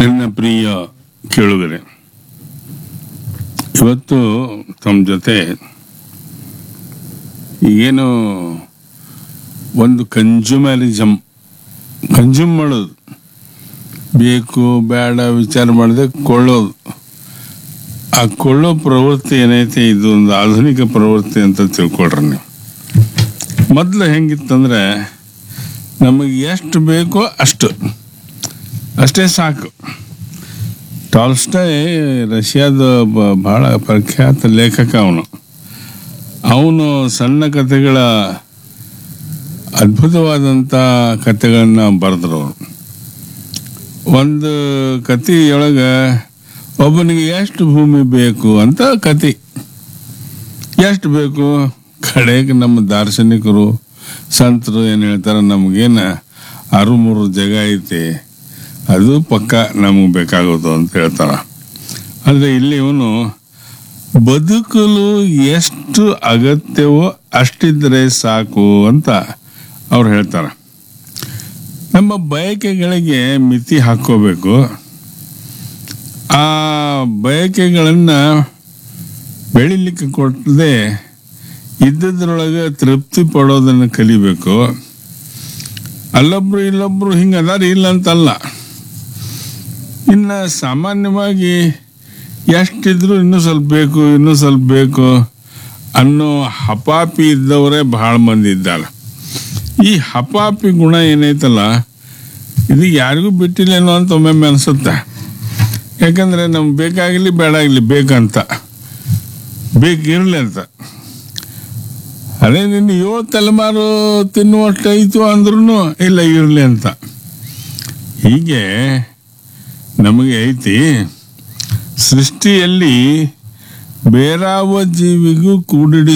ನನ್ನ ಪ್ರಿಯ ಕೇಳುಗರೆ ಇವತ್ತು ತಮ್ಮ ಜೊತೆ ಈಗೇನು ಒಂದು ಕನ್ಸ್ಯೂಮರಿಸಮ್ ಕನ್ಸ್ಯೂಮ್ ಮಾಡೋದು ಬೇಕು ಬೇಡ ವಿಚಾರ ಮಾಡದೆ ಕೊಳ್ಳೋದು ಆ ಕೊಳ್ಳೋ ಪ್ರವೃತ್ತಿ ಏನೈತೆ ಇದು ಒಂದು ಆಧುನಿಕ ಪ್ರವೃತ್ತಿ ಅಂತ ತಿಳ್ಕೊಳ್ರಿ ನೀವು ಮೊದಲು ಹೆಂಗಿತ್ತಂದ್ರೆ ನಮಗೆ ಎಷ್ಟು ಬೇಕೋ ಅಷ್ಟು ಅಷ್ಟೇ ಸಾಕು ಟಾಲ್ಸ್ಟಾಯ್ ರಷ್ಯಾದ ಒಬ್ಬ ಬಹಳ ಪ್ರಖ್ಯಾತ ಲೇಖಕ ಅವನು ಅವನು ಸಣ್ಣ ಕಥೆಗಳ ಅದ್ಭುತವಾದಂಥ ಕಥೆಗಳನ್ನು ಬರೆದ್ರು ಅವರು ಒಂದು ಕಥೆಯೊಳಗೆ ಒಬ್ಬನಿಗೆ ಎಷ್ಟು ಭೂಮಿ ಬೇಕು ಅಂತ ಕತೆ ಎಷ್ಟು ಬೇಕು ಕಡೆಗೆ ನಮ್ಮ ದಾರ್ಶನಿಕರು ಸಂತರು ಏನು ಹೇಳ್ತಾರೆ ನಮಗೇನು ಆರು ಮೂರು ಜಾಗ ಐತಿ ಅದು ಪಕ್ಕ ನಮಗೆ ಬೇಕಾಗೋದು ಅಂತ ಹೇಳ್ತಾರ ಆದರೆ ಇಲ್ಲಿ ಇವನು ಬದುಕಲು ಎಷ್ಟು ಅಗತ್ಯವೋ ಅಷ್ಟಿದ್ರೆ ಸಾಕು ಅಂತ ಅವ್ರು ಹೇಳ್ತಾರೆ ನಮ್ಮ ಬಯಕೆಗಳಿಗೆ ಮಿತಿ ಹಾಕ್ಕೋಬೇಕು ಆ ಬಯಕೆಗಳನ್ನು ಬೆಳಿಲಿಕ್ಕೆ ಕೊಟ್ಟದೆ ಇದ್ದದ್ರೊಳಗೆ ತೃಪ್ತಿ ಪಡೋದನ್ನು ಕಲಿಬೇಕು ಅಲ್ಲೊಬ್ರು ಇಲ್ಲೊಬ್ರು ಹಿಂಗೆ ಅದಾರ ಇಲ್ಲ ಅಂತಲ್ಲ ಇನ್ನು ಸಾಮಾನ್ಯವಾಗಿ ಎಷ್ಟಿದ್ರು ಇನ್ನೂ ಸ್ವಲ್ಪ ಬೇಕು ಇನ್ನೂ ಸ್ವಲ್ಪ ಬೇಕು ಅನ್ನೋ ಹಪಾಪಿ ಇದ್ದವರೇ ಭಾಳ ಮಂದಿ ಇದ್ದಾರೆ ಈ ಹಪಾಪಿ ಗುಣ ಏನೈತಲ್ಲ ಇದು ಯಾರಿಗೂ ಬಿಟ್ಟಿಲ್ಲೇನೋ ಅಂತ ಒಮ್ಮೊಮ್ಮೆ ಅನಿಸುತ್ತೆ ಯಾಕಂದರೆ ನಮ್ಗೆ ಬೇಕಾಗಲಿ ಬೇಡಾಗಲಿ ಬೇಕಂತ ಬೇಕಿರಲಿ ಅಂತ ಅದೇ ನಿನ್ನ ಏಳು ತಲೆಮಾರು ತಿನ್ನುವಷ್ಟು ಐತು ಅಂದ್ರೂ ಇಲ್ಲ ಇರಲಿ ಅಂತ ಹೀಗೆ ನಮಗೆ ಐತಿ ಸೃಷ್ಟಿಯಲ್ಲಿ ಬೇರಾವ ಜೀವಿಗೂ ಕೂಡಿಡಿ